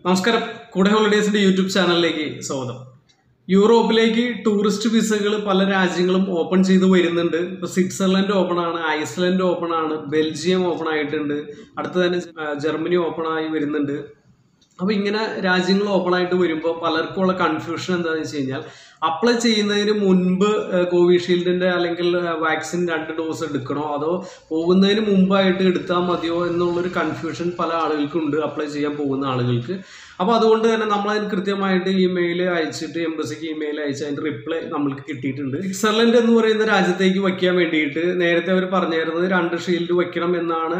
നമസ്കാരം കൂടെ ഹോളിഡേസിന്റെ യൂട്യൂബ് ചാനലിലേക്ക് സ്വാഗതം യൂറോപ്പിലേക്ക് ടൂറിസ്റ്റ് വിസകൾ പല രാജ്യങ്ങളും ഓപ്പൺ ചെയ്ത് വരുന്നുണ്ട് ഇപ്പൊ സ്വിറ്റ്സർലൻഡ് ഓപ്പൺ ആണ് ഐസ്ലൻഡ് ഓപ്പൺ ആണ് ബെൽജിയം ഓപ്പൺ ആയിട്ടുണ്ട് അടുത്ത തന്നെ ആ, ജർമ്മനി ഓപ്പൺ ആയി വരുന്നുണ്ട് അപ്പൊ ഇങ്ങനെ രാജ്യങ്ങൾ ഓപ്പൺ ആയിട്ട് വരുമ്പോൾ പലർക്കും ഉള്ള കൺഫ്യൂഷൻ എന്താണെന്ന് വെച്ച് കഴിഞ്ഞാൽ അപ്ലൈ ചെയ്യുന്നതിന് മുൻപ് ഏഹ്, കോവിഷീൽഡിന്റെ അല്ലെങ്കിൽ ഏഹ്, വാക്സിൻ രണ്ട് ഡോസ് എടുക്കണോ അതോ പോകുന്നതിന് മുമ്പായിട്ട് എടുത്താൽ മതിയോ എന്നുള്ളൊരു കൺഫ്യൂഷൻ പല ആളുകൾക്കും ഉണ്ട് അപ്ലൈ ചെയ്യാൻ പോകുന്ന ആളുകൾക്ക് അപ്പോൾ അതുകൊണ്ട് തന്നെ നമ്മൾ അതിന് കൃത്യമായിട്ട് ഇമെയിൽ അയച്ചിട്ട് എംബസിക്ക് ഇമെയിൽ അയച്ച് അതിന്റെ റിപ്ലൈ നമ്മൾക്ക് കിട്ടിയിട്ടുണ്ട് സ്വിറ്റ്സർലൻഡ് എന്ന് പറയുന്ന രാജ്യത്തേക്ക് വയ്ക്കാൻ വേണ്ടിയിട്ട് നേരത്തെ അവർ പറഞ്ഞിരുന്നത് രണ്ട് ഷീൽഡ് വെക്കണം എന്നാണ്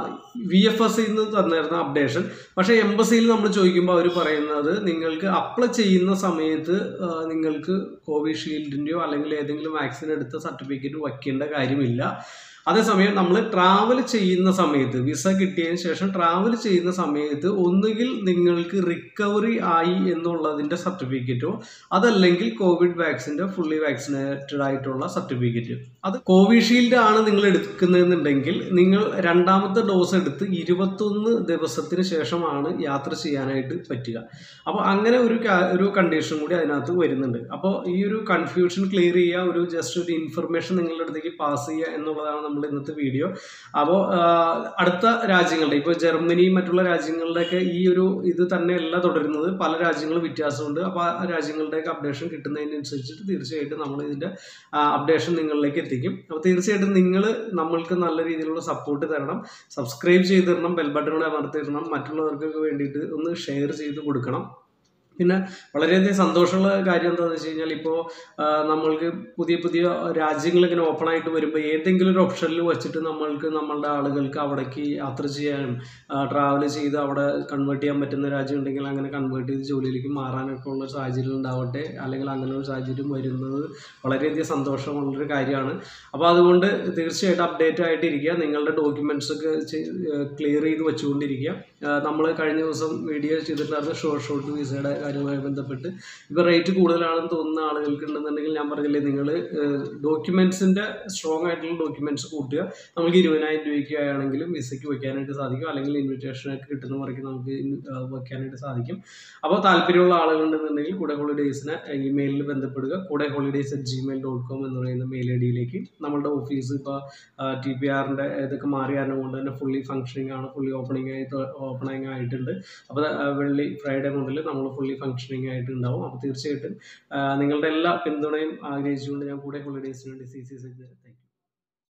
വി എഫ് എസ് നിന്ന് തന്നിരുന്ന അപ്ഡേഷൻ പക്ഷേ എംബസിയിൽ നമ്മൾ ചോദിക്കുമ്പോൾ അവർ പറയുന്നത് നിങ്ങൾക്ക് അപ്ലൈ ചെയ്യുന്ന സമയത്ത് ആ, നിങ്ങൾക്ക് കോവിഷീൽഡിൻ്റെയോ അല്ലെങ്കിൽ ഏതെങ്കിലും വാക്സിൻ എടുത്ത സർട്ടിഫിക്കറ്റ് വയ്ക്കേണ്ട കാര്യമില്ല അതേസമയം നമ്മൾ ട്രാവൽ ചെയ്യുന്ന സമയത്ത് വിസ കിട്ടിയതിന് ശേഷം ട്രാവൽ ചെയ്യുന്ന സമയത്ത് ഒന്നുകിൽ നിങ്ങൾക്ക് റിക്കവറി ആയി എന്നുള്ളതിൻ്റെ സർട്ടിഫിക്കറ്റോ അതല്ലെങ്കിൽ കോവിഡ് വാക്സിൻ്റെ ഫുള്ളി വാക്സിനേറ്റഡ് ആയിട്ടുള്ള സർട്ടിഫിക്കറ്റ് അത് കോവിഷീൽഡ് ആണ് നിങ്ങൾ എടുക്കുന്നതെന്നുണ്ടെങ്കിൽ നിങ്ങൾ രണ്ടാമത്തെ ഡോസ് എടുത്ത് ഇരുപത്തൊന്ന് ദിവസത്തിന് ശേഷമാണ് യാത്ര ചെയ്യാനായിട്ട് പറ്റുക അപ്പോൾ അങ്ങനെ ഒരു കാ- ഒരു കണ്ടീഷൻ കൂടി അതിനകത്ത് വരുന്നുണ്ട് അപ്പോൾ ഈ ഒരു കൺഫ്യൂഷൻ ക്ലിയർ ചെയ്യുക ഒരു ജസ്റ്റ് ഒരു ഇൻഫർമേഷൻ നിങ്ങളുടെ അടുത്തേക്ക് പാസ് ചെയ്യുക എന്നുള്ളതാണ് നമ്മൾ ഇന്നത്തെ വീഡിയോ അപ്പോൾ അടുത്ത രാജ്യങ്ങളുടെ ഇപ്പോൾ ജർമ്മനി മറ്റുള്ള രാജ്യങ്ങളുടെയൊക്കെ ഈ ഒരു ഇത് തന്നെയല്ല തുടരുന്നത് പല രാജ്യങ്ങളും വ്യത്യാസമുണ്ട് അപ്പോൾ ആ രാജ്യങ്ങളുടെയൊക്കെ അപ്ഡേഷൻ കിട്ടുന്നതിനനുസരിച്ചിട്ട് തീർച്ചയായിട്ടും നമ്മൾ ഇതിൻ്റെ അപ്ഡേഷൻ നിങ്ങളിലേക്ക് എത്തിക്കും അപ്പോൾ തീർച്ചയായിട്ടും നിങ്ങൾ നമ്മൾക്ക് നല്ല രീതിയിലുള്ള സപ്പോർട്ട് തരണം സബ്സ്ക്രൈബ് ചെയ്ത് തരണം ബെൽ ബട്ടണോട് അമർത്തിടണം മറ്റുള്ളവർക്കൊക്കെ വേണ്ടിയിട്ട് ഒന്ന് ഷെയർ ചെയ്ത് കൊടുക്കണം പിന്നെ വളരെയധികം സന്തോഷമുള്ള കാര്യം എന്താണെന്ന് വെച്ച് കഴിഞ്ഞാൽ ഇപ്പോൾ നമ്മൾക്ക് പുതിയ പുതിയ രാജ്യങ്ങൾ ഇങ്ങനെ ഓപ്പൺ ആയിട്ട് വരുമ്പോൾ ഏതെങ്കിലും ഒരു ഓപ്ഷനിൽ വെച്ചിട്ട് നമ്മൾക്ക് നമ്മളുടെ ആളുകൾക്ക് അവിടേക്ക് യാത്ര ചെയ്യാനും ട്രാവൽ ചെയ്ത് അവിടെ കൺവേർട്ട് ചെയ്യാൻ പറ്റുന്ന രാജ്യം ഉണ്ടെങ്കിൽ അങ്ങനെ കൺവേർട്ട് ചെയ്ത് ജോലിയിലേക്ക് മാറാനൊക്കെ ഉള്ള സാഹചര്യം ഉണ്ടാവട്ടെ അല്ലെങ്കിൽ അങ്ങനെ ഒരു സാഹചര്യം വരുന്നത് വളരെയധികം സന്തോഷമുള്ളൊരു കാര്യമാണ് അപ്പോൾ അതുകൊണ്ട് തീർച്ചയായിട്ടും അപ്ഡേറ്റ് ആയിട്ടിരിക്കുക നിങ്ങളുടെ ഡോക്യുമെൻറ്റ്സ് ഒക്കെ ക്ലിയർ ചെയ്ത് വെച്ചുകൊണ്ടിരിക്കുക നമ്മൾ കഴിഞ്ഞ ദിവസം വീഡിയോ ചെയ്തിട്ടുണ്ടായിരുന്നു ഷോർട്ട് ഷോർട്ട് വിസയുടെ കാര്യവുമായി ബന്ധപ്പെട്ട് ഇപ്പോൾ റേറ്റ് കൂടുതലാണെന്ന് തോന്നുന്ന ആളുകൾക്ക് ഉണ്ടെന്നുണ്ടെങ്കിൽ ഞാൻ പറഞ്ഞില്ലേ നിങ്ങൾ ഡോക്യുമെൻറ്റ്സിൻ്റെ സ്ട്രോങ് ആയിട്ടുള്ള ഡോക്യുമെൻറ്റ്സ് കൂട്ടുക നമുക്ക് ഇരുപതിനായിരം രൂപയ്ക്ക് ആണെങ്കിലും വിസയ്ക്ക് വയ്ക്കാനായിട്ട് സാധിക്കും അല്ലെങ്കിൽ ഇൻവിറ്റേഷനൊക്കെ കിട്ടുന്ന മുറയ്ക്ക് നമുക്ക് ഇൻ- ആ, വയ്ക്കാനായിട്ട് സാധിക്കും അപ്പോൾ താല്പര്യമുള്ള ആളുകളുണ്ടെന്നുണ്ടെങ്കിൽ കൂടെ ഹോളിഡേയ്സിനെ ഇമെയിലിൽ ബന്ധപ്പെടുക കൂടെ holidays at Gmail dot com എന്ന് പറയുന്ന മെയിൽ ഐ ഡിയിലേക്ക് നമ്മളുടെ ഓഫീസ് ഇപ്പോൾ ടി പി ആറിൻ്റെ ഇതൊക്കെ മാറി കാരണം കൊണ്ട് തന്നെ ഫുള്ളി ഫങ്ഷനിങ് ആണ് ഫുള്ളി ഓപ്പണിംഗ് ആയി ഓപ്പണിംഗ് ആയിട്ടുണ്ട് അപ്പോൾ വെള്ളി ഫ്രൈഡേ മുതൽ നമ്മൾ ഫുള്ളി ഫങ്ഷനിങ് ആയിട്ട് ഉണ്ടാവും അപ്പോൾ തീർച്ചയായിട്ടും ആ, നിങ്ങളുടെ എല്ലാ പിന്തുണയും ആഗ്രഹിച്ചുകൊണ്ട് ഞാൻ കൂടെ ഹോളിഡേയ്സിന് വേണ്ടി സി സി സി